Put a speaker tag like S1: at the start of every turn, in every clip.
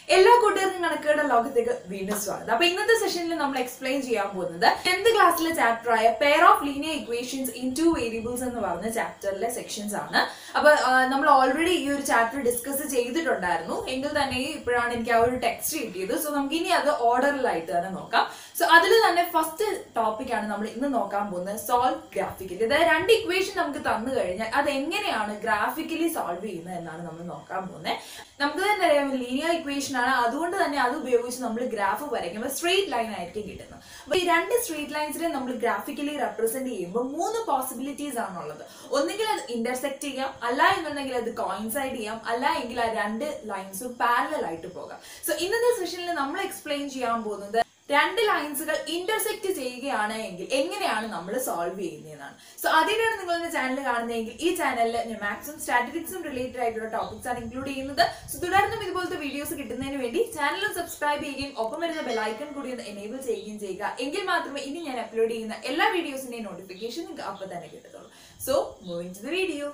S1: എല്ലാ കൂട്ടുകാർക്കും കണക്കുകളുടെ ലോകത്തേക്ക് വീണ്ടും സ്വാഗതം അപ്പൊ ഇന്നത്തെ സെഷനിൽ നമ്മൾ എക്സ്പ്ലെയിൻ ചെയ്യാൻ പോകുന്നത് ടെൻത്ത് ക്ലാസ്സിലെ ചാപ്റ്റർ ആയ pair of linear equations in two variables എന്ന് പറഞ്ഞ ചാപ്റ്ററിലെ സെക്ഷൻസ് ആണ് അപ്പൊ ആ, നമ്മൾ ഓൾറെഡി ഈ ഒരു ചാപ്റ്റർ ഡിസ്കസ് ചെയ്തിട്ടുണ്ടായിരുന്നു എങ്കിൽ തന്നെ ഇപ്പോഴാണ് എനിക്ക് ആ ഒരു ടെക്സ്റ്റ് കിട്ടിയത് സോ നമുക്ക് ഇനി അത് ഓർഡറിലായിട്ട് തന്നെ നോക്കാം സോ അതിൽ തന്നെ ഫസ്റ്റ് ടോപ്പിക് ആണ് നമ്മൾ ഇന്ന് നോക്കാൻ പോകുന്നത് സോൾവ് ഗ്രാഫിക്കലി അതായത് രണ്ട് ഇക്വേഷൻ നമുക്ക് തന്നു കഴിഞ്ഞാൽ അത് എങ്ങനെയാണ് ഗ്രാഫിക്കലി സോൾവ് ചെയ്യുന്നത് എന്നാണ് നമ്മൾ നോക്കാൻ പോകുന്നത് നമുക്ക് തന്നെ അറിയാം ലീനിയർ ഇക്വേഷൻ ആണ് അതുകൊണ്ട് തന്നെ അത് ഉപയോഗിച്ച് നമ്മൾ ഗ്രാഫ് വരയ്ക്കുമ്പോൾ സ്ട്രെയിറ്റ് ലൈൻ ആയിരിക്കും കിട്ടുന്നത് അപ്പൊ ഈ രണ്ട് സ്ട്രെയിറ്റ് ലൈൻസിനെ നമ്മൾ ഗ്രാഫിക്കലി റെപ്രസെന്റ് ചെയ്യുമ്പോൾ മൂന്ന് പോസിബിലിറ്റീസ് ആണുള്ളത് ഒന്നുകിൽ അത് ഇന്റർസെക്ട് ചെയ്യാം അല്ല എന്നുണ്ടെങ്കിൽ അത് കോയിൻസൈഡ് ചെയ്യാം അല്ല എങ്കിൽ ആ രണ്ട് ലൈൻസും പാരലൽ ആയിട്ട് പോകാം സോ ഇന്നത്തെ സെഷനിൽ നമ്മൾ എക്സ്പ്ലെയിൻ ചെയ്യാൻ പോകുന്നത് രണ്ട് ലൈൻസുകൾ ഇന്റർസെക്ട് ചെയ്യുകയാണ് എങ്കിൽ എങ്ങനെയാണ് നമ്മൾ സോൾവ് ചെയ്യുന്നതെന്നാണ് സോ ആദ്യമായിട്ടാണ് നിങ്ങൾ എന്റെ ചാനൽ കാണുന്നതെങ്കിൽ ഈ ചാനലിൽ ഞാൻ മാക്സിമം സ്റ്റാറ്റിസ്റ്റിക്സും റിലേറ്റഡ് ആയിട്ടുള്ള ടോപ്പിക്സ് ആണ് ഇൻക്ലൂഡ് ചെയ്യുന്നത് സോ തുടർന്നും ഇതുപോലത്തെ വീഡിയോസ് കിട്ടുന്നതിന് വേണ്ടി ചാനലും സബ്സ്ക്രൈബ് ചെയ്യുകയും ഒപ്പം വരുന്ന ബെലൈക്കൺ കൂടി ഒന്ന് എനേബിൾ ചെയ്യുകയും ചെയ്യുക എങ്കിൽ മാത്രമേ ഇനി ഞാൻ അപ്ലോഡ് ചെയ്യുന്ന എല്ലാ വീഡിയോസിന്റെയും നോട്ടിഫിക്കേഷൻ നിങ്ങൾക്ക് അപ്പോൾ തന്നെ കിട്ടത്തുള്ളൂ so moving to the video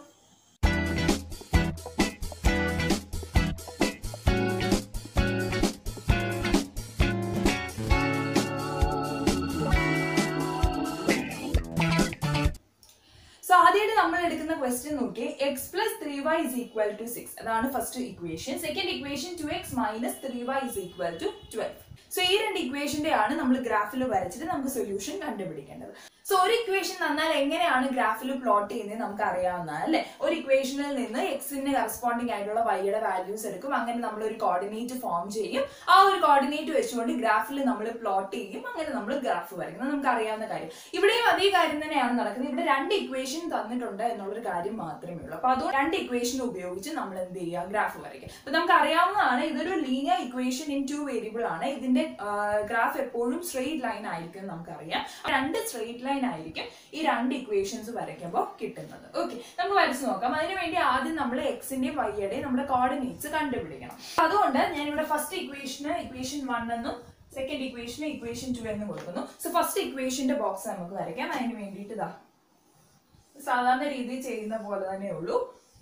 S1: so ആദ്യമായിട്ട് നമ്മൾ എടുക്കുന്ന ക്വസ്റ്റ്യൻ നോക്കി x plus three y is equal to six അതാണ് first equation second equation two x minus three y is equal to twelve so ഈ രണ്ട് ഇക്വേഷന്റെ ആണ് നമ്മൾ ഗ്രാഫിൽ വരച്ചിട്ട് നമുക്ക് സൊല്യൂഷൻ കണ്ടുപിടിക്കേണ്ടത് സോ ഒരു ഇക്വേഷൻ തന്നാൽ എങ്ങനെയാണ് ഗ്രാഫിൽ പ്ലോട്ട് ചെയ്യുന്നത് നമുക്ക് അറിയാവുന്നതാണ് അല്ലെ ഒരു ഇക്വേഷനിൽ നിന്ന് എക്സിന് കറസ്പോണ്ടിങ് ആയിട്ടുള്ള വൈയുടെ വാല്യൂസ് എടുക്കും അങ്ങനെ നമ്മൾ ഒരു കോർഡിനേറ്റ് ഫോം ചെയ്യും ആ ഒരു കോർഡിനേറ്റ് വെച്ചുകൊണ്ട് ഗ്രാഫിൽ നമ്മൾ പ്ലോട്ട് ചെയ്യും അങ്ങനെ നമ്മൾ ഗ്രാഫ് വരയ്ക്കുന്നത് നമുക്ക് അറിയാവുന്ന കാര്യം ഇവിടെയും അതേ കാര്യം തന്നെയാണ് നടക്കുന്നത് ഇവിടെ രണ്ട് ഇക്വേഷൻ തന്നിട്ടുണ്ട് എന്നുള്ളൊരു കാര്യം മാത്രമേ ഉള്ളൂ അപ്പൊ അതുകൊണ്ട് രണ്ട് ഇക്വേഷൻ ഉപയോഗിച്ച് നമ്മൾ എന്ത് ചെയ്യുക ഗ്രാഫ് വരയ്ക്കുക അപ്പൊ നമുക്ക് അറിയാവുന്നതാണ് ഇതൊരു linear equation in two variable ആണ് ഇതിന്റെ ഗ്രാഫ് എപ്പോഴും സ്ട്രെയിറ്റ് ലൈൻ ആയിരിക്കും എന്ന് നമുക്കറിയാം രണ്ട് സ്ട്രെയിറ്റ് ലൈൻ ആയിരിക്കും ഈ രണ്ട് ഇക്വേഷൻസ് വരയ്ക്കുമ്പോൾ കിട്ടുന്നത് ഓക്കെ നമുക്ക് വരച്ച് നോക്കാം അതിനു വേണ്ടി ആദ്യം നമ്മൾ എക്സിന്റെയും വൈയുടെയും നമ്മുടെ കോർഡിനേറ്റ്സ് കണ്ടുപിടിക്കണം അതുകൊണ്ട് ഞാൻ ഇവിടെ ഫസ്റ്റ് ഇക്വേഷന് ഇക്വേഷൻ വൺ എന്നും സെക്കൻഡ് ഇക്വേഷന് ഇക്വേഷൻ ടു എന്നും കൊടുക്കുന്നു സോ ഫസ്റ്റ് ഇക്വേഷന്റെ ബോക്സ് നമുക്ക് വരയ്ക്കാം അതിന് വേണ്ടിയിട്ട് ഇതാ സാധാരണ രീതിയിൽ ചെയ്യുന്ന പോലെ തന്നെ ഉള്ളൂ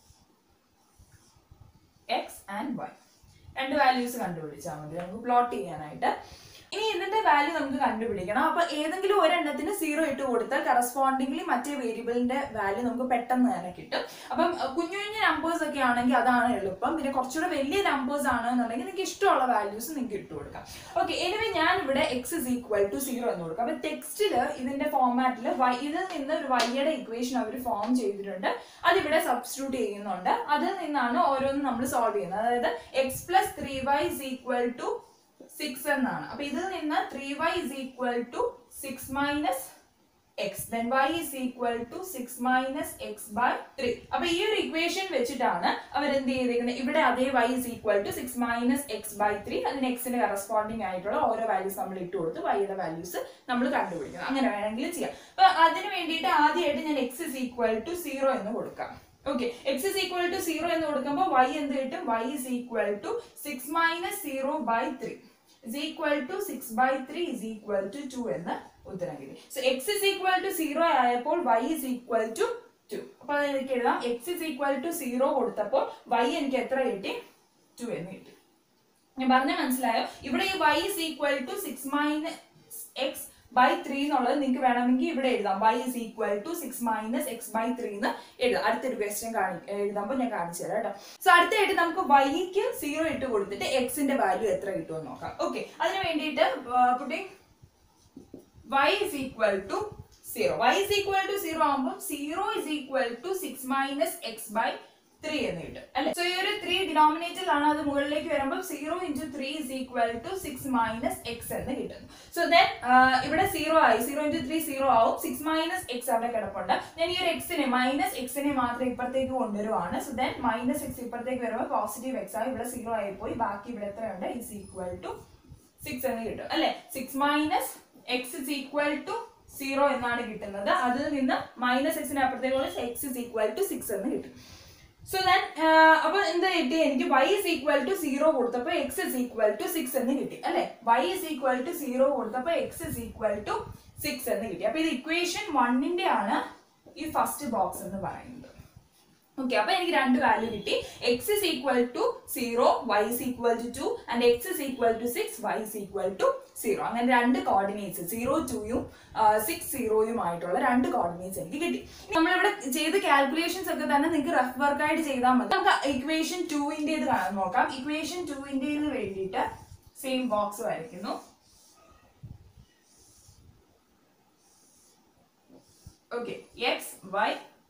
S1: എക്സ് ആൻഡ് വൈ രണ്ട് വാല്യൂസ് കണ്ടുപിടിച്ചാൽ മതി നമുക്ക് പ്ലോട്ട് ചെയ്യാനായിട്ട് ഇനി ഇതിന്റെ വാല്യൂ നമുക്ക് കണ്ടുപിടിക്കണം അപ്പൊ ഏതെങ്കിലും ഒരെണ്ണത്തിന് സീറോ ഇട്ട് കൊടുത്താൽ കറസ്പോണ്ടിംഗ്ലി മറ്റേ വേരിയബിളിന്റെ വാല്യൂ നമുക്ക് പെട്ടെന്ന് തന്നെ കിട്ടും അപ്പം അഹ് കുഞ്ഞു കുഞ്ഞു നമ്പേഴ്സ് ഒക്കെ ആണെങ്കിൽ അതാണ് എളുപ്പം പിന്നെ കുറച്ചുകൂടെ വലിയ നമ്പേഴ്സ് ആണെന്നുണ്ടെങ്കിൽ നിങ്ങൾക്ക് ഇഷ്ടമുള്ള വാല്യൂസ് നിങ്ങൾക്ക് ഇട്ട് കൊടുക്കാം ഓക്കെ എനിവേ ഞാൻ ഇവിടെ x is equal to zero എന്ന് കൊടുക്കാം അപ്പൊ ടെക്സ്റ്റിൽ ഇതിന്റെ ഫോർമാറ്റിൽ വൈ ഇതിൽ നിന്ന് ഒരു വൈയുടെ ഇക്വേഷൻ അവർ ഫോം ചെയ്തിട്ടുണ്ട് അതിവിടെ സബ്സ്റ്റിറ്റ്യൂട്ട് ചെയ്യുന്നുണ്ട് അതിൽ നിന്നാണ് ഓരോന്നും നമ്മൾ സോൾവ് ചെയ്യുന്നത് അതായത് x plus three y is equal to six എന്നാണ് അപ്പൊ ഇതിൽ നിന്ന് three y is equal to six minus x then y is equal to six minus x by three അപ്പൊ ഈ ഒരു ഇക്വേഷൻ വെച്ചിട്ടാണ് അവർ എന്ത് ചെയ്തിരിക്കുന്നത് ഇവിടെ അതേ y is equal to six minus x by three അതിന് എക്സിന് കറസ്പോണ്ടിങ് ആയിട്ടുള്ള ഓരോ വാല്യൂസ് നമ്മൾ ഇട്ട് കൊടുത്ത് വൈയുടെ വാല്യൂസ് നമ്മൾ കണ്ടുപിടിക്കണം അങ്ങനെ വേണമെങ്കിൽ ചെയ്യാം അപ്പൊ അതിന് വേണ്ടിയിട്ട് ആദ്യമായിട്ട് ഞാൻ x is equal to zero എന്ന് കൊടുക്കാം okay x is equal to zero എന്ന് കൊടുക്കുമ്പോൾ വൈ എന്ത് കിട്ടും y is equal to six minus zero by three is equal to 6 by 3 is equal to 2 എന്ന് ഉത്തരം കിട്ടി so x is equal to zero ആയപ്പോൾ y is equal to two അപ്പൊ അത് എനിക്ക് എഴുതാം x is equal to zero കൊടുത്തപ്പോൾ y എനിക്ക് എത്ര കിട്ടി ടു എന്ന് കിട്ടി ഞാൻ പറഞ്ഞ മനസ്സിലായോ ഇവിടെ ഈ y is equal to six minus x by three എന്നുള്ളത് നിങ്ങൾക്ക് വേണമെങ്കിൽ ഇവിടെ എഴുതാം y is equal to six minus x by three എന്ന് എഴുതാം അടുത്തൊരു ക്വസ്റ്റ്യൻ കാണി എഴുതുമ്പോൾ ഞാൻ കാണിച്ചു തരാം കേട്ടോ സോ അടുത്തായിട്ട് നമുക്ക് വൈക്ക് സീറോ ഇട്ട് കൊടുത്തിട്ട് എക്സിന്റെ വാല്യൂ എത്ര കിട്ടുമെന്ന് നോക്കാം ഓക്കെ അതിന് വേണ്ടിയിട്ട് പുട്ടി y is equal to 0 y is equal to 0 ആകുമ്പോൾ 0 is equal to 6 minus x by 3 എന്ന് കിട്ടും അല്ലെ സോ ഈ ഒരു ത്രീ ഡിനോമിനേറ്ററിലാണ് അത് മുകളിലേക്ക് വരുമ്പോൾ zero into three is equal to six minus x എന്ന് കിട്ടുന്നു സോ ദെൻ ഇവിടെ സീറോ ആയി സീറോ ഇൻറ്റു ത്രീ സീറോ ആവും സിക്സ് മൈനസ് എക്സ് അവിടെ കിടപ്പുണ്ട് ഞാൻ ഈ ഒരു എക്സിനെ മൈനസ് എക്സിനെ മാത്രം ഇപ്പുറത്തേക്ക് കൊണ്ടുവരുവാണ് സോ ദെൻ മൈനസ് എക്സ് ഇപ്പുറത്തേക്ക് വരുമ്പോൾ പോസിറ്റീവ് എക്സ് ആയി ഇവിടെ സീറോ ആയി പോയി ബാക്കി ഇവിടെ എത്രയുണ്ട് ഇസ് ഈക്വൽ ടു സിക്സ് എന്ന് കിട്ടും അല്ലെ six minus x is equal to zero എന്നാണ് കിട്ടുന്നത് അതിൽ നിന്ന് മൈനസ് എക്സിന് അപ്പുറത്തേക്ക് x is equal to six എന്ന് കിട്ടും സോ ദാൻ അപ്പൊ എന്താ കിട്ടി എനിക്ക് y is equal to zero കൊടുത്തപ്പോൾ x is equal to six എന്ന് കിട്ടി അല്ലെ y is equal to zero കൊടുത്തപ്പോൾ x is equal to six എന്ന് കിട്ടി അപ്പൊ ഇത് ഇക്വേഷൻ വണ്ണിന്റെ ആണ് ഈ ഫസ്റ്റ് ബോക്സ് എന്ന് പറയുന്നത് ഓക്കെ അപ്പൊ എനിക്ക് രണ്ട് വാല്യൂ കിട്ടി x is equal to zero y is equal to two and x is equal to six y is equal to zero അങ്ങനെ രണ്ട് കോർഡിനേറ്റ്സ് സീറോ ടുയും സിക്സ് സീറോയും ആയിട്ടുള്ള രണ്ട് കോർഡിനേറ്റ്സ് എനിക്ക് കിട്ടി നമ്മളിവിടെ ചെയ്ത കാൽക്കുലേഷൻസ് ഒക്കെ തന്നെ നിങ്ങൾക്ക് റഫ് വർക്കായിട്ട് ചെയ്താൽ മതി നമുക്ക് ഇക്വേഷൻ ടുവിൻ്റെ ഇത് കാണാൻ നോക്കാം ഇക്വേഷൻ ടുവിൻ്റെ വേണ്ടിയിട്ട് സെയിം ബോക്സ് വരയ്ക്കുന്നു ഓക്കെ എക്സ് വൈ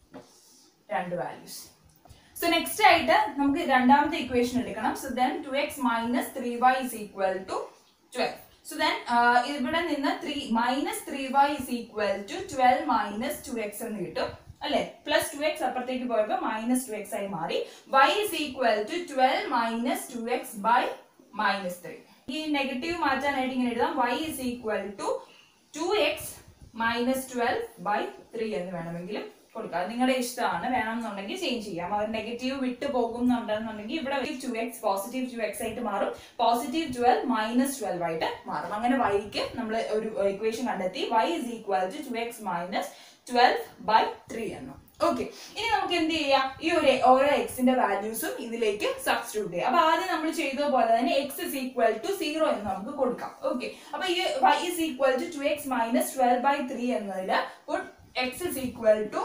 S1: രണ്ട് വാല്യൂസ് സോ നെക്സ്റ്റ് ആയിട്ട് നമുക്ക് രണ്ടാമത്തെ ഇക്വേഷൻ എടുക്കണം so then two x minus three y is equal to twelve so then ഇവിടെ നിന്ന് three minus three y is equal to twelve minus two x എന്ന് കിട്ടും അല്ലെ പ്ലസ് ടു എക്സ് അപ്പുറത്തേക്ക് പോയപ്പോൾ മൈനസ് ടു എക്സ് ആയി മാറി y is equal to twelve minus two x by minus three ഈ നെഗറ്റീവ് മാറ്റാനായിട്ട് ഇങ്ങനെ എഴുതാം y is equal to two x minus twelve by three എന്ന് വേണമെങ്കിലും കൊടുക്കുക അത് നിങ്ങളുടെ ഇഷ്ടമാണ് വേണമെന്നുണ്ടെങ്കിൽ ചേഞ്ച് ചെയ്യാം അത് നെഗറ്റീവ് വിട്ട് പോകുന്നുണ്ടെന്നുണ്ടെങ്കിൽ ഇവിടെ two x positive two x ആയിട്ട് മാറും പോസിറ്റീവ് ട്വൽവ് മൈനസ് ട്വൽവ് ആയിട്ട് മാറും അങ്ങനെ വൈക്ക് നമ്മൾ ഒരു ഇക്വേഷൻ കണ്ടെത്തി y is equal to two x minus twelve by three എന്നും ഓക്കെ ഇനി നമുക്ക് എന്ത് ചെയ്യാം ഈ ഒരു ഓരോ എക്സിന്റെ വാല്യൂസും ഇതിലേക്ക് സബ്സ്റ്റിറ്റ്യൂട്ട് ചെയ്യാം അപ്പൊ ആദ്യം നമ്മൾ ചെയ്ത പോലെ തന്നെ x is equal to zero എന്ന് നമുക്ക് കൊടുക്കാം ഓക്കെ അപ്പൊ ഈ y is equal to two x minus twelve by three എന്നതിൽ x is equal to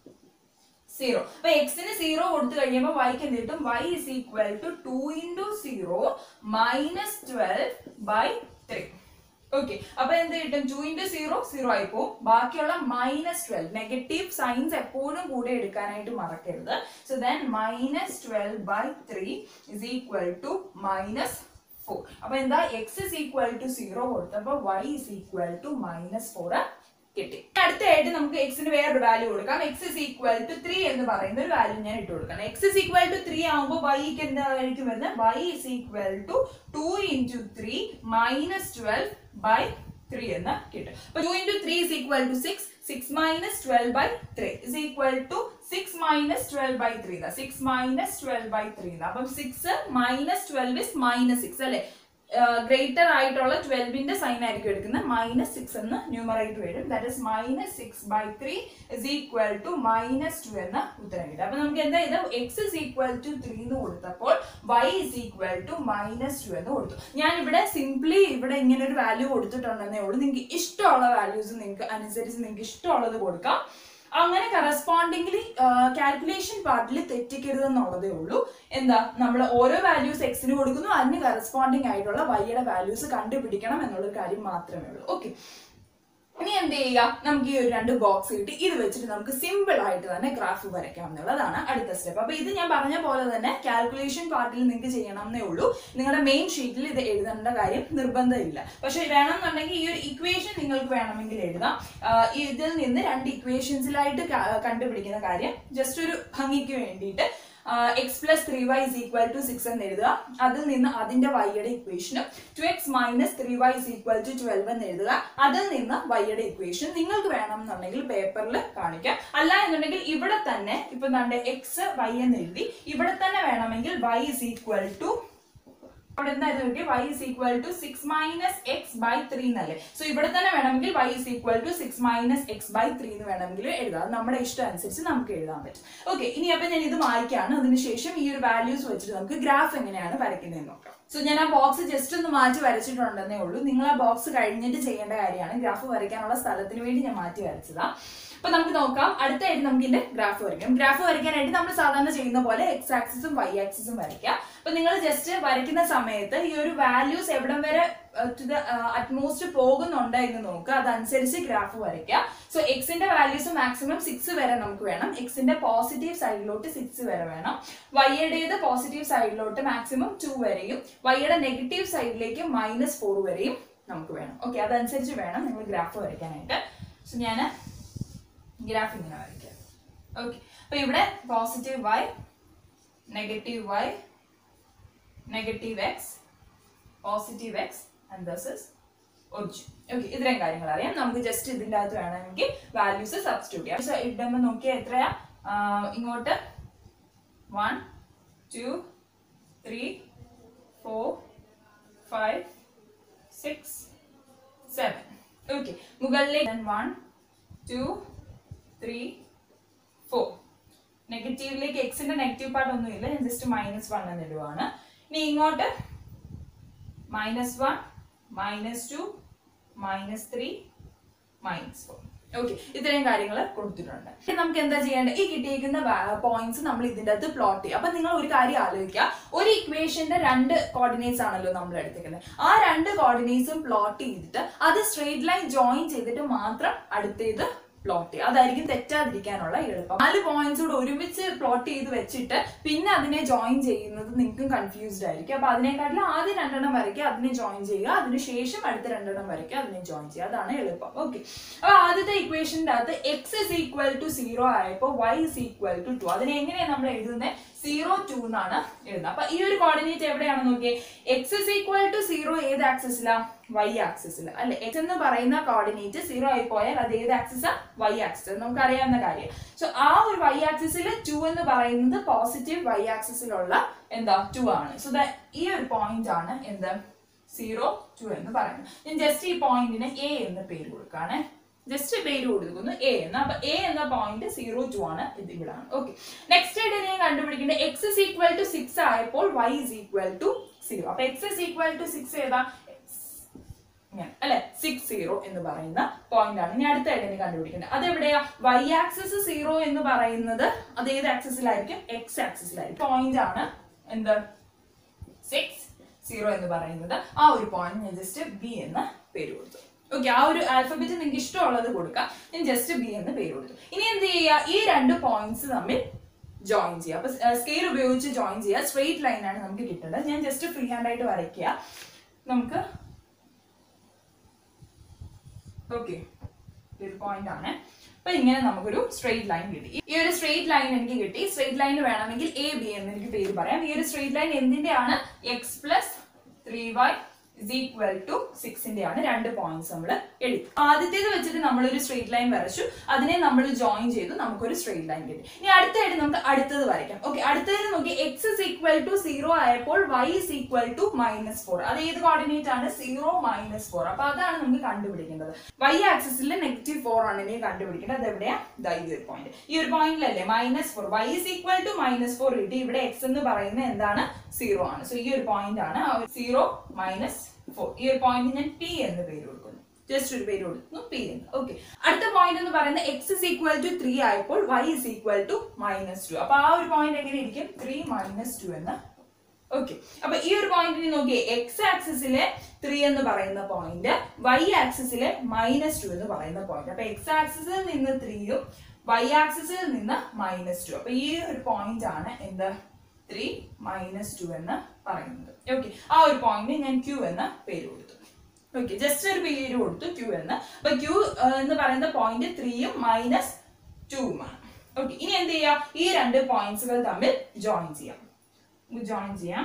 S1: zero അപ്പൊ എക്സിന് സീറോ കൊടുത്തു കഴിയുമ്പോൾ വൈക്ക് എന്ത് കിട്ടും y is equal to two into zero minus twelve by three okay അപ്പൊ എന്ത് കിട്ടും ടു ഇൻറ്റു സീറോ സീറോ ആയി പോകും ബാക്കിയുള്ള മൈനസ് ട്വൽവ് നെഗറ്റീവ് സൈൻസ് എപ്പോഴും കൂടെ എടുക്കാനായിട്ട് മറക്കരുത് so then minus twelve by three is equal to minus four അപ്പൊ എന്താ x is equal to zero കൊടുത്തപ്പോ y is equal to minus four കിട്ടി അടുത്തായിട്ട് നമുക്ക് എക്സിന് വേറൊരു വാല്യൂ കൊടുക്കാം x is equal to three എന്ന് പറയുന്ന ഒരു വാല്യൂ ഞാൻ ഇട്ട് കൊടുക്കണം x is equal to three ആകുമ്പോൾ വൈക്ക് എന്തായിരിക്കും വരുന്നത് y is equal to two into three minus twelve by three എന്ന് കിട്ടും അപ്പൊ two into three is equal to six six minus twelve by three is equal to six minus twelve by three six minus twelve by three അപ്പം six minus twelve is minus six അല്ലെ greater ആയിട്ടുള്ള ട്വൽവിന്റെ sign ആയിരിക്കും എടുക്കുന്നത് minus six എന്ന് numerator വരും that is minus six by three is equal to minus two എന്ന ഉത്തരം കിട്ടും അപ്പൊ നമുക്ക് എന്താ ഇത് x is equal to three എന്ന് കൊടുത്തപ്പോൾ y is equal to minus two എന്ന് കൊടുത്തു ഞാൻ ഇവിടെ സിംപ്ലി ഇവിടെ ഇങ്ങനെ ഒരു വാല്യൂ കൊടുത്തിട്ടുണ്ടെന്നേ ഉള്ളൂ നിങ്ങൾക്ക് ഇഷ്ടമുള്ള വാല്യൂസ് നിങ്ങൾക്ക് അനുസരിച്ച് നിങ്ങൾക്ക് ഇഷ്ടമുള്ളത് കൊടുക്കാം അങ്ങനെ കറസ്പോണ്ടിംഗ്ലി കാൽക്കുലേഷൻ പാർട്ടിൽ തെറ്റിക്കരുത് എന്നുള്ളതേ ഉള്ളൂ എന്താ നമ്മൾ ഓരോ വാല്യൂസ് എക്സിന് കൊടുക്കുന്നു അതിന് കറസ്പോണ്ടിങ് ആയിട്ടുള്ള വൈയുടെ വാല്യൂസ് കണ്ടുപിടിക്കണം എന്നുള്ളൊരു കാര്യം മാത്രമേ ഉള്ളൂ ഓക്കെ ഇനി എന്ത് ചെയ്യുക നമുക്ക് ഈ ഒരു രണ്ട് ബോക്സ് കിട്ടി ഇത് വെച്ചിട്ട് നമുക്ക് സിമ്പിൾ ആയിട്ട് തന്നെ ഗ്രാഫ് വരയ്ക്കാം എന്നുള്ളതാണ് അടുത്ത സ്റ്റെപ്പ് അപ്പൊ ഇത് ഞാൻ പറഞ്ഞ പോലെ തന്നെ കാൽക്കുലേഷൻ പാർട്ടിൽ നിങ്ങൾക്ക് ചെയ്യണം എന്നേ ഉള്ളൂ നിങ്ങളുടെ മെയിൻ ഷീറ്റിൽ ഇത് എഴുതേണ്ട കാര്യം നിർബന്ധമില്ല പക്ഷെ വേണമെന്നുണ്ടെങ്കിൽ ഈ ഒരു ഇക്വേഷൻ നിങ്ങൾക്ക് വേണമെങ്കിൽ എഴുതാം ആഹ് ഇതിൽ നിന്ന് രണ്ട് ഇക്വേഷൻസിലായിട്ട് കണ്ടുപിടിക്കുന്ന കാര്യം ജസ്റ്റ് ഒരു ഭംഗിക്ക് വേണ്ടിയിട്ട് x plus three y is equal to six എന്ന് എഴുതുക അതിൽ നിന്ന് അതിന്റെ വൈയുടെ ഇക്വേഷനും two x minus three y is equal to twelve എന്ന് എഴുതുക അതിൽ നിന്ന് വൈയുടെ ഇക്വേഷൻ നിങ്ങൾക്ക് വേണമെന്നുണ്ടെങ്കിൽ പേപ്പറിൽ കാണിക്കാം അല്ല എന്നുണ്ടെങ്കിൽ ഇവിടെ തന്നെ ഇപ്പൊ നമ്മുടെ എക്സ് വൈ എന്ന് എഴുതി ഇവിടെ തന്നെ വേണമെങ്കിൽ വൈ ഇസ് ഈക്വൽ ടു അവിടെ എന്തായിരുന്നു കിട്ടിയ y is equal to six minus x by three എന്നല്ലേ സോ ഇവിടെ തന്നെ വേണമെങ്കിൽ y is equal to six minus x by three എന്ന് വേണമെങ്കിൽ എഴുതാം അത് നമ്മുടെ ഇഷ്ടം അനുസരിച്ച് നമുക്ക് എഴുതാൻ പറ്റും ഓക്കെ ഇനി അപ്പൊ ഞാൻ ഇത് വായിക്കാണ് അതിനുശേഷം ഈ ഒരു വാല്യൂസ് വെച്ചിട്ട് നമുക്ക് ഗ്രാഫ് എങ്ങനെയാണ് വരയ്ക്കുന്നത് നോക്കാം സോ ഞാൻ ആ ബോക്സ് ജസ്റ്റ് ഒന്ന് മാറ്റി വരച്ചിട്ടുണ്ടെന്നേ ഉള്ളൂ നിങ്ങൾ ആ ബോക്സ് കഴിഞ്ഞിട്ട് ചെയ്യേണ്ട കാര്യമാണ് ഗ്രാഫ് വരയ്ക്കാനുള്ള സ്ഥലത്തിന് വേണ്ടി ഞാൻ മാറ്റി വരച്ചതാ അപ്പൊ നമുക്ക് നോക്കാം അടുത്തായിട്ട് നമുക്ക് ഇതിന്റെ ഗ്രാഫ് വരയ്ക്കാം ഗ്രാഫ് വരയ്ക്കാനായിട്ട് നമ്മൾ സാധാരണ ചെയ്യുന്ന പോലെ എക്സ് ആക്സിസും വൈ ആക്സിസും വരയ്ക്കാം അപ്പൊ നിങ്ങൾ ജസ്റ്റ് വരയ്ക്കുന്ന സമയത്ത് ഈ ഒരു വാല്യൂസ് എവിടം വരെ ടു ദ അറ്റ്മോസ്റ്റ് പോകുന്നുണ്ട് എന്ന് നോക്കുക അതനുസരിച്ച് ഗ്രാഫ് വരയ്ക്കുക സോ എക്സിന്റെ വാല്യൂസ് മാക്സിമം സിക്സ് വരെ നമുക്ക് വേണം എക്സിന്റെ പോസിറ്റീവ് സൈഡിലോട്ട് സിക്സ് വരെ വേണം വൈയുടേത് പോസിറ്റീവ് സൈഡിലോട്ട് മാക്സിമം ടു വരെയും വൈയുടെ നെഗറ്റീവ് സൈഡിലേക്ക് മൈനസ് ഫോർ വരെയും നമുക്ക് വേണം ഓക്കെ അതനുസരിച്ച് വേണം നിങ്ങൾ ഗ്രാഫ് വരയ്ക്കാനായിട്ട് സോ ഞാൻ ഗ്രാഫ് ഇങ്ങനെ വരയ്ക്കാം ഓക്കെ അപ്പൊ ഇവിടെ positive y negative y negative x positive x and thus is origin okay ഇത്രയും കാര്യങ്ങൾ അറിയാം നമുക്ക് ജസ്റ്റ് ഇതിൻ്റെ അകത്ത് വേണമെങ്കിൽ വാല്യൂസ് സബ്സ്റ്റിറ്റ്യൂട്ട് ചെയ്യാം So, ഇടുമ്പോൾ നോക്കിയാൽ എത്രയാ ആഹ് ഇങ്ങോട്ട് one two three four five six seven okay മുകളിലേക്ക് വൺ ടു ത്രീ ഫോർ നെഗറ്റീവിലേക്ക് എക്സിന്റെ നെഗറ്റീവ് പാർട്ട് ഒന്നും ഇല്ല ഞാൻ ജസ്റ്റ് മൈനസ് വൺ എന്ന് ഇടുവാണ് ഇനി ഇങ്ങോട്ട് minus one minus two minus three minus four okay ഇത്രയും കാര്യങ്ങൾ കൊടുത്തിട്ടുണ്ട് ഇനി നമുക്ക് എന്താ ചെയ്യേണ്ടത് ഈ കിട്ടിയിരിക്കുന്ന പോയിന്റ്സ് നമ്മൾ ഇതിന്റെ അകത്ത് പ്ലോട്ട് ചെയ്യും അപ്പൊ നിങ്ങൾ ഒരു കാര്യം ആലോചിക്കുക ഒരു ഇക്വേഷന്റെ രണ്ട് കോർഡിനേറ്റ്സ് ആണല്ലോ നമ്മൾ എടുത്തിരിക്കുന്നത് ആ രണ്ട് കോർഡിനേറ്റ്സും പ്ലോട്ട് ചെയ്തിട്ട് അത് സ്ട്രേറ്റ് ലൈൻ ജോയിൻ ചെയ്തിട്ട് മാത്രം അടുത്തേത് പ്ലോട്ട് ചെയ്യുക അതായിരിക്കും തെറ്റാതിരിക്കാനുള്ള എളുപ്പം നാല് പോയിന്റ്സ് കൂടെ ഒരുമിച്ച് പ്ലോട്ട് ചെയ്ത് വെച്ചിട്ട് പിന്നെ അതിനെ ജോയിൻ ചെയ്യുന്നത് നിങ്ങൾക്കും കൺഫ്യൂസ്ഡ് ആയിരിക്കും അപ്പൊ അതിനെക്കാട്ടിലും ആദ്യം രണ്ടെണ്ണം വരയ്ക്കുക അതിനെ ജോയിൻ ചെയ്യുക അതിനുശേഷം അടുത്ത രണ്ടെണ്ണം വരയ്ക്കുക അതിനെ ജോയിൻ ചെയ്യുക അതാണ് എളുപ്പം ഓക്കെ അപ്പൊ ആദ്യത്തെ ഇക്വേഷന്റെ അകത്ത് x is equal to zero ആയപ്പോൾ y is equal to two അതിനെ എങ്ങനെയാണ് നമ്മൾ എഴുതുന്നത് സീറോ ടു എന്നാണ് എഴുതുന്നത് അപ്പൊ ഈ ഒരു കോർഡിനേറ്റ് എവിടെയാണെന്ന് നോക്കിയേ x is equal to zero ഏത് ആക്സിസിലാ വൈ ആക്സിസിൽ അല്ലെ എക്സ് എന്ന് പറയുന്ന കോർഡിനേറ്റ് സീറോ ആയി പോയാൽ അത് ഏത് ആക്സിസാ വൈ ആക്സിസ് നമുക്ക് അറിയാവുന്ന കാര്യം സോ ആ ഒരു വൈ ആക്സിസിൽ ടു എന്ന് പറയുന്നത് പോസിറ്റീവ് വൈ ആക്സിസിലുള്ള എന്താ ടു ആണ് സോ ഈ ഒരു പോയിന്റ് ആണ് എന്ത് സീറോ ടു എന്ന് പറയുന്നത് ഞാൻ ജസ്റ്റ് ഈ പോയിന്റിന് എ എന്ന് പേര് കൊടുക്കുകയാണ് ജസ്റ്റ് പേര് കൊടുക്കുന്നു എ എന്ന് അപ്പൊ എ എന്ന പോയിന്റ് സീറോ ടു ആണ് ഇത് ഇവിടാണ് ഓക്കെ നെക്സ്റ്റ് ആയിട്ട് ഞാൻ കണ്ടുപിടിക്കേണ്ടത് x is equal to six ആയപ്പോൾ y is equal to zero അപ്പൊ x is equal to six ഏതാ ഇങ്ങനെ അല്ലെ സിക്സ് സീറോ എന്ന് പറയുന്ന പോയിന്റ് ആണ് ഇനി അടുത്തായിട്ട് ഇനി കണ്ടുപിടിക്കേണ്ടത് അതെവിടെയാ വൈ ആക്സിസ് സീറോ എന്ന് പറയുന്നത് അത് ഏത് ആക്സിസിലായിരിക്കും എക്സ് ആക്സിസിലായിരിക്കും പോയിന്റ് ആണ് എന്ത് സിക്സ് സീറോ എന്ന് പറയുന്നത് ആ ഒരു പോയിന്റ് ഞാൻ ജസ്റ്റ് ബി എന്ന് പേര് കൊടുത്തു ഓക്കെ ആ ഒരു ആൽഫബറ്റ് നിങ്ങൾക്ക് ഇഷ്ടമുള്ളത് കൊടുക്കാം ഞാൻ ജസ്റ്റ് ബി എന്ന് പേര് കൊടുത്തു ഇനി എന്ത് ചെയ്യുക ഈ രണ്ട് പോയിന്റ്സ് തമ്മിൽ ജോയിൻ ചെയ്യുക അപ്പൊ സ്കെയിൽ ഉപയോഗിച്ച് ജോയിൻ ചെയ്യുക സ്ട്രെയിറ്റ് ലൈൻ ആണ് നമുക്ക് കിട്ടുന്നത് ഞാൻ ജസ്റ്റ് ഫ്രീ ഹാൻഡ് ആയിട്ട് വരയ്ക്കുക നമുക്ക് ഓക്കെ ഒരു പോയിന്റ് ആണ് അപ്പൊ ഇങ്ങനെ നമുക്കൊരു സ്ട്രെയിറ്റ് ലൈൻ കിട്ടി ഈ ഒരു സ്ട്രെയിറ്റ് ലൈൻ എനിക്ക് കിട്ടി സ്ട്രെയിറ്റ് ലൈൻ വേണമെങ്കിൽ എ ബി എന്ന് എനിക്ക് പേര് പറയാം ഈ ഒരു സ്ട്രെയിറ്റ് ലൈൻ എന്തിന്റെയാണ് x plus three y is equal to സിക്സിന്റെ ആണ് രണ്ട് പോയിന്റ്സ് നമ്മൾ എഴുതി ആദ്യത്തേത് വെച്ചിട്ട് നമ്മൾ ഒരു സ്ട്രെയിറ്റ് ലൈൻ വരച്ചു അതിനെ നമ്മൾ ജോയിൻ ചെയ്തു നമുക്കൊരു സ്ട്രെയിറ്റ് ലൈൻ കിട്ടി ഇനി അടുത്തായിട്ട് നമുക്ക് അടുത്തത് വരയ്ക്കാം ഓക്കെ അടുത്തത് നോക്കി x is equal to zero ആയപ്പോൾ y is equal to minus four അത് ഏത് കോർഡിനേറ്റ് ആണ് സീറോ മൈനസ് ഫോർ അപ്പൊ അതാണ് നമുക്ക് കണ്ടുപിടിക്കേണ്ടത് വൈ ആക്സിസിൽ നെഗറ്റീവ് ഫോർ ആണ് ഇനി കണ്ടുപിടിക്കേണ്ടത് അത് എവിടെയാ ദാ ഈ ഒരു പോയിന്റ് ഈ ഒരു പോയിന്റിലല്ലേ minus four y is equal to minus four കിട്ടി ഇവിടെ എക്സ് എന്ന് പറയുന്നത് എന്താണ് സീറോ ആണ് സോ ഈ ഒരു പോയിന്റ് ആണ് സീറോ മൈനസ് ഫോർ ഈ ഒരു പോയിന്റ് ഞാൻ പി എന്ന് പേര് കൊടുക്കുന്നു ജസ്റ്റ് ഒരു പേര് കൊടുക്കുന്നു പി എന്ന് ഓക്കെ അടുത്ത പോയിന്റ് എന്ന് പറയുന്നത് x is equal to three ആയപ്പോൾ y is equal to minus two അപ്പൊ ആ ഒരു പോയിന്റ് എങ്ങനെ ഇരിക്കും ത്രീ മൈനസ് ടു എന്ന് ഓക്കെ അപ്പൊ ഈ ഒരു പോയിന്റിന് നോക്കിയേ എക്സ് ആക്സിസിലെ ത്രീ എന്ന് പറയുന്ന പോയിന്റ് വൈ ആക്സിസിലെ മൈനസ് ടു എന്ന് പറയുന്ന പോയിന്റ് അപ്പൊ എക്സ് ആക്സിസിൽ നിന്ന് ത്രീയും വൈ ആക്സിസിൽ നിന്ന് മൈനസ് ടു അപ്പൊ ഈ ഒരു പോയിന്റ് ആണ് എന്ത് ത്രീ മൈനസ് ടു എന്ന് പറയുന്നത് ഓക്കെ ആ ഒരു പോയിന്റ് ഞാൻ ക്യൂ എന്ന പേര് കൊടുത്തു ഓക്കെ ജസ്റ്റ് ഒരു പേര് കൊടുത്തു ക്യൂ എന്ന് അപ്പൊ ക്യൂ എന്ന് പറയുന്ന പോയിന്റ് ത്രീയും മൈനസ് ടൂമാണ് ഓക്കെ ഇനി എന്ത് ചെയ്യാം ഈ രണ്ട് പോയിന്റ്സുകൾ തമ്മിൽ ജോയിൻ ചെയ്യാം ജോയിൻ ചെയ്യാം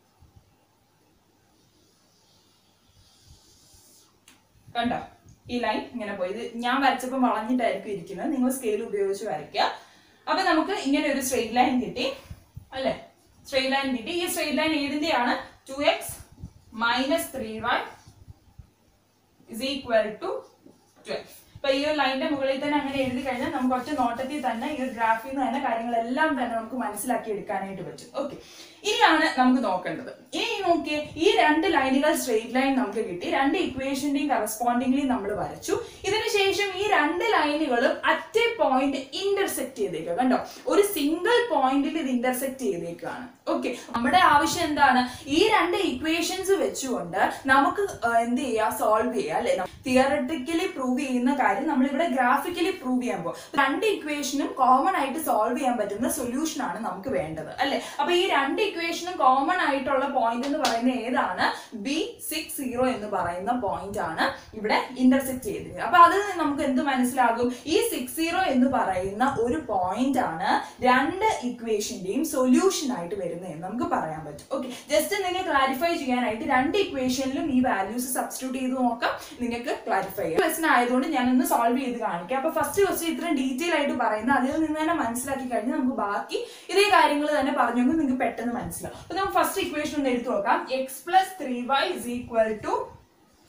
S1: കണ്ടോ ഈ ലൈൻ ഇങ്ങനെ പോയി ഇത് ഞാൻ വരച്ചപ്പോൾ വളഞ്ഞിട്ടായിരിക്കും ഇരിക്കുന്നത് നിങ്ങൾ സ്കെയിൽ ഉപയോഗിച്ച് വരയ്ക്കുക അപ്പൊ നമുക്ക് ഇങ്ങനെ ഒരു സ്ട്രെയിറ്റ് ലൈൻ കിട്ടി അല്ലെ സ്ട്രെയിറ്റ് ലൈൻ കിട്ടി ഈ സ്ട്രെയിറ്റ് ലൈൻ ഏതിന്റെയാണ് two x minus three y is equal to twelve അപ്പൊ ഈ ഒരു ലൈനിന്റെ മുകളിൽ തന്നെ അങ്ങനെ എഴുതി കഴിഞ്ഞാൽ നമുക്ക് ഒറ്റ നോട്ടത്തിൽ തന്നെ ഈ ഒരു ഗ്രാഫിൽ നിന്ന് തന്നെ കാര്യങ്ങളെല്ലാം തന്നെ നമുക്ക് മനസ്സിലാക്കി എടുക്കാനായിട്ട് പറ്റും ഓക്കെ ഇനിയാണ് നമുക്ക് നോക്കേണ്ടത് ഇനി നോക്കിയേ ഈ രണ്ട് ലൈനുകൾ സ്ട്രെയിറ്റ് ലൈൻ നമുക്ക് കിട്ടി രണ്ട് ഇക്വേഷന്റെയും കറസ്പോണ്ടിംഗ്ലി നമ്മൾ വരച്ചു ഇതിനുശേഷം ഈ രണ്ട് ലൈനുകളും അറ്റ് എ പോയിന്റ് ഇന്റർസെക്ട് ചെയ്തേക്കുക കണ്ടോ ഒരു സിംഗിൾ പോയിന്റിൽ ഇത് ഇന്റർസെക്ട് ചെയ്തേക്കാണ് ഓക്കെ നമ്മുടെ ആവശ്യം എന്താണ് ഈ രണ്ട് ഇക്വേഷൻസ് വെച്ചുകൊണ്ട് നമുക്ക് ആ, എന്ത് ചെയ്യാം സോൾവ് ചെയ്യാം അല്ലെ തിയറട്ടിക്കലി പ്രൂവ് ചെയ്യുന്ന കാര്യം നമ്മൾ ഇവിടെ ഗ്രാഫിക്കലി പ്രൂവ് ചെയ്യാൻ പോകും രണ്ട് ഇക്വേഷനും കോമൺ ആയിട്ട് സോൾവ് ചെയ്യാൻ പറ്റുന്ന സൊല്യൂഷൻ ആണ് നമുക്ക് വേണ്ടത് അല്ലെ അപ്പൊ ഈ രണ്ട് ഇക്വേഷനും കോമൺ ആയിട്ടുള്ള പോയിന്റ് എന്ന് പറയുന്നത് ഏതാണ് ബി സിക്സ് സീറോ എന്ന് പറയുന്ന പോയിന്റ് ആണ് ഇവിടെ ഇന്റർസെക്ട് ചെയ്തിരിക്കുന്നത് അപ്പൊ അതിൽ നിന്ന് നമുക്ക് എന്ത് മനസ്സിലാകും ഈ സിക്സ് സീറോ എന്ന് പറയുന്ന ഒരു പോയിന്റ് ആണ് രണ്ട് ഇക്വേഷന്റെയും സൊല്യൂഷൻ ആയിട്ട് വരുന്നത് എന്ന് നമുക്ക് പറയാൻ പറ്റും ഓക്കെ ജസ്റ്റ് നിങ്ങൾക്ക് ക്ലാരിഫൈ ചെയ്യാനായിട്ട് രണ്ട് ഇക്വേഷനിലും ഈ വാല്യൂസ് സബ്സ്റ്റിറ്റ്യൂട്ട് ചെയ്ത് നോക്കാം നിങ്ങൾക്ക് ക്ലാരിഫൈ ചെയ്യാം ക്വസ്റ്റൻ ആയതുകൊണ്ട് ഞാനൊന്ന് സോൾവ് ചെയ്ത് കാണിക്കാം അപ്പൊ ഫസ്റ്റ് ക്വസ്റ്റൻ ഇത്രയും ഡീറ്റെയിൽ ആയിട്ട് പറയുന്നത് അതിൽ നിന്ന് തന്നെ മനസ്സിലാക്കി കഴിഞ്ഞാൽ നമുക്ക് ബാക്കി ഇതേ കാര്യങ്ങൾ തന്നെ പറഞ്ഞെങ്കിൽ നിങ്ങൾക്ക് പെട്ടെന്ന് മനസ്സിലാവും അപ്പൊ നമുക്ക് ഫസ്റ്റ് ഇക്വേഷൻ ഒന്ന് എടുത്തു നോക്കാം x plus three y is equal to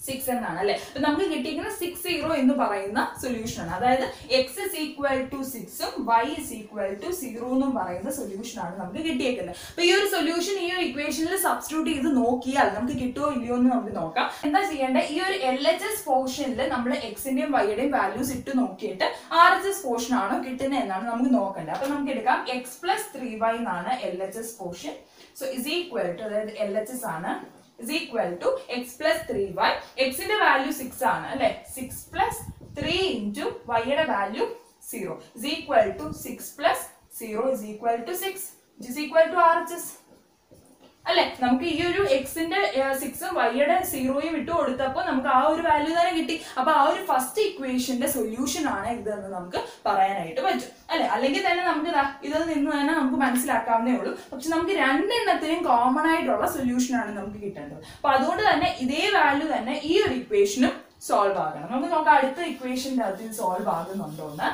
S1: six എന്നാണ് അല്ലെ അപ്പൊ നമുക്ക് കിട്ടിയിരിക്കുന്ന സിക്സ് സീറോ എന്ന് പറയുന്ന സൊല്യൂഷൻ ആണ് അതായത് എക്സ് ഇസ് ഈക്വൽ ടു സിക്സും y is equal to zero എന്നും പറയുന്ന സൊല്യൂഷൻ ആണ് നമുക്ക് കിട്ടിയേക്കുന്നത് അപ്പൊ ഈ ഒരു സൊല്യൂഷൻ ഈ ഒരു ഇക്വേഷനിൽ സബ്സ്റ്റിറ്റ്യൂട്ട് ചെയ്ത് നോക്കിയാൽ നമുക്ക് കിട്ടുമോ ഇല്ലയോ എന്ന് നമുക്ക് നോക്കാം എന്താ ചെയ്യേണ്ടത് ഈ ഒരു എൽ എച്ച് എസ് പോർഷനിൽ നമ്മൾ എക്സിന്റെയും വൈയുടെയും വാല്യൂസ് ഇട്ട് നോക്കിയിട്ട് ആർ എച്ച് എസ് പോർഷൻ ആണോ കിട്ടുന്നത് എന്നാണ് നമുക്ക് നോക്കേണ്ടത് അപ്പൊ നമുക്ക് എടുക്കാം എക്സ് പ്ലസ് ത്രീ വൈ എന്നാണ് L H S portion so is equal to അതായത് എൽ എച്ച് എസ് ആണ് is equal to x plus 3y x ന്റെ വാല്യൂ സിക്സ് ആണ് അല്ലെ സിക്സ് പ്ലസ് ത്രീ ഇൻറ്റു വൈയുടെ value zero is equal to six plus zero is equal to six is equal to R H S അല്ലെ നമുക്ക് ഈ ഒരു എക്സിന്റെ സിക്സും വൈയുടെ സീറോയും ഇട്ട് കൊടുത്തപ്പോൾ നമുക്ക് ആ ഒരു വാല്യൂ തന്നെ കിട്ടി അപ്പൊ ആ ഒരു ഫസ്റ്റ് ഇക്വേഷന്റെ സൊല്യൂഷൻ ആണ് ഇതെന്ന് നമുക്ക് പറയാനായിട്ട് പറ്റും അല്ലെ അല്ലെങ്കിൽ തന്നെ നമുക്ക് ദാ ഇതിൽ നിന്ന് തന്നെ നമുക്ക് മനസ്സിലാക്കാവുന്നേ ഉള്ളൂ പക്ഷെ നമുക്ക് രണ്ടെണ്ണത്തിനും കോമൺ ആയിട്ടുള്ള സൊല്യൂഷൻ ആണ് നമുക്ക് കിട്ടേണ്ടത് അപ്പൊ അതുകൊണ്ട് തന്നെ ഇതേ വാല്യൂ തന്നെ ഈ ഒരു ഇക്വേഷനും സോൾവ് ആകണം നമുക്ക് നോക്കാം അടുത്ത ഇക്വേഷന്റെ അകത്ത് ഇത് സോൾവ് ആകുന്നുണ്ടോ എന്ന്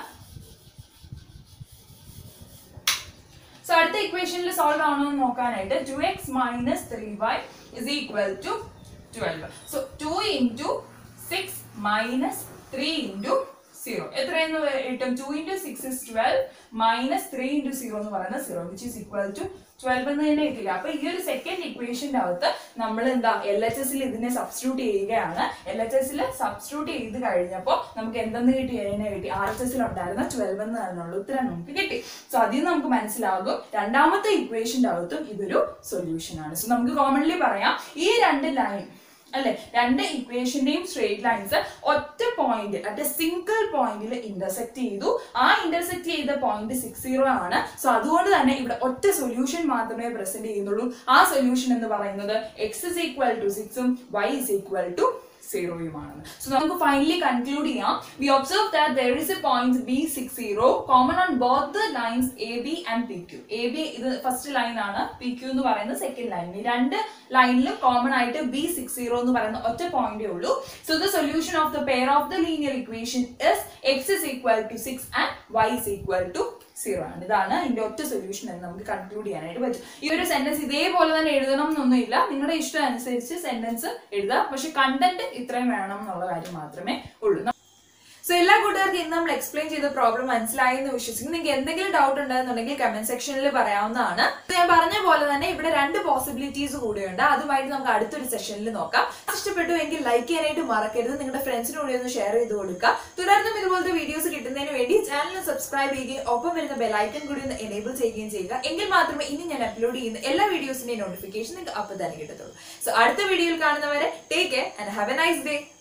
S1: സോ അടുത്ത ഇക്വേഷനിൽ സോൾവ് ആണോ എന്ന് നോക്കാനായിട്ട് two x minus three y is equal to twelve so two into six minus three into zero എത്രയെന്ന് കിട്ടും two into six is twelve minus three into zero എന്ന് പറയുന്നത് zero which is equal to twelve എന്ന് തന്നെ കിട്ടില്ല അപ്പൊ ഈ ഒരു സെക്കൻഡ് ഇക്വേഷന്റെ അകത്ത് നമ്മൾ എന്താ എൽ എച്ച് എസിൽ ഇതിനെ സബ്സ്റ്റിറ്റ്യൂട്ട് ചെയ്യുകയാണ് എൽ എച്ച് എസിൽ സബ്സ്റ്റിറ്റ്യൂട്ട് ചെയ്ത് കഴിഞ്ഞപ്പോൾ നമുക്ക് എന്തെന്ന് കിട്ടി അതിനെ കിട്ടി ആർ എച്ച് എസിൽ ഉണ്ടായിരുന്ന ട്വൽവ് എന്ന് തന്നെയുള്ള ഉത്തരം നമുക്ക് കിട്ടി സോ അതിൽ നിന്ന് നമുക്ക് മനസ്സിലാകും രണ്ടാമത്തെ ഇക്വേഷന്റെ അകത്തും ഇതൊരു സൊല്യൂഷൻ ആണ് സോ നമുക്ക് കോമൺലി പറയാം ഈ രണ്ട് ലൈൻ അല്ലെ രണ്ട് ഇക്വേഷന്റെയും സ്ട്രേറ്റ് ലൈൻസ് ഒറ്റ പോയിന്റ് അറ്റ് സിംഗിൾ പോയിന്റിൽ ഇന്റർസെക്ട് ചെയ്തു ആ ഇന്റർസെക്ട് ചെയ്ത പോയിന്റ് സിക്സ് സീറോ ആണ് സോ അതുകൊണ്ട് തന്നെ ഇവിടെ ഒറ്റ സൊല്യൂഷൻ മാത്രമേ പ്രസന്റ് ചെയ്യുന്നുള്ളൂ ആ സൊല്യൂഷൻ എന്ന് പറയുന്നത് എക്സ് ഇസ് ഈക്വൽ ടു സിക്സും വൈ ഇസ് ഈക്വൽ ടു സീറോയുമാണ് സോ നമുക്ക് ഫൈനലി കൺക്ലൂഡ് ചെയ്യാം we observe that there is a point B six zero common on both the lines A B and P Q A B ഇത് first line ആണ് P Q എന്ന് പറയുന്നത് second line ഈ രണ്ട് ലൈനിലും common ആയിട്ട് B six zero എന്ന് പറയുന്ന ഒറ്റ പോയിന്റേ ഉള്ളൂ so the solution of the pair of the linear equation is x is equal to six and y is equal to zero ആണ് ഇതാണ് ഇതിന്റെ ഒറ്റ സൊല്യൂഷൻ എന്ന് നമുക്ക് കൺക്ലൂഡ് ചെയ്യാനായിട്ട് പറ്റും ഈ ഒരു സെന്റൻസ് ഇതേപോലെ തന്നെ എഴുതണം എന്നൊന്നുമില്ല നിങ്ങളുടെ ഇഷ്ടം അനുസരിച്ച് സെന്റൻസ് എഴുതുക പക്ഷെ കണ്ടന്റ് ഇത്രയും വേണം എന്നുള്ള കാര്യം മാത്രമേ ഉള്ളൂ സോ എല്ലാ കൂട്ടുകാർക്കും ഇന്ന് നമ്മൾ എക്സ്പ്ലെയിൻ ചെയ്ത പ്രോബ്ലം മനസ്സിലായി എന്ന് വിശ്വസിക്കുന്നു നിങ്ങൾക്ക് എന്തെങ്കിലും ഡൗട്ട് ഉണ്ടെന്നുണ്ടെങ്കിൽ കമന്റ് സെക്ഷനിൽ പറയാവുന്നതാണ് So, ഞാൻ പറഞ്ഞ പോലെ തന്നെ ഇവിടെ രണ്ട് പോസിബിലിറ്റീസ് കൂടിയുണ്ട് അതുമായിട്ട് നമുക്ക് അടുത്തൊരു സെഷനിൽ നോക്കാം ഇഷ്ടപ്പെട്ടു എങ്കിൽ ലൈക്ക് ചെയ്യാനായിട്ട് മറക്കരുത് നിങ്ങളുടെ ഫ്രണ്ട്സിന് കൂടി ഒന്ന് ഷെയർ ചെയ്ത് കൊടുക്കുക തുടർന്നും ഇതുപോലത്തെ വീഡിയോസ് കിട്ടുന്നതിന് വേണ്ടി ചാനൽ സബ്സ്ക്രൈബ് ചെയ്യുകയും ഒപ്പം വരുന്ന ബെലൈക്കൺ കൂടി ഒന്ന് എനേബിൾ ചെയ്യുകയും ചെയ്യുക എങ്കിൽ മാത്രമേ ഇനി ഞാൻ അപ്ലോഡ് ചെയ്യുന്ന എല്ലാ വീഡിയോസിന്റെയും നോട്ടിഫിക്കേഷൻ നിങ്ങൾക്ക് അപ്പോൾ തന്നെ കിട്ടത്തുള്ളൂ സോ അടുത്ത വീഡിയോയിൽ കാണുന്നവരെ take care and have a nice day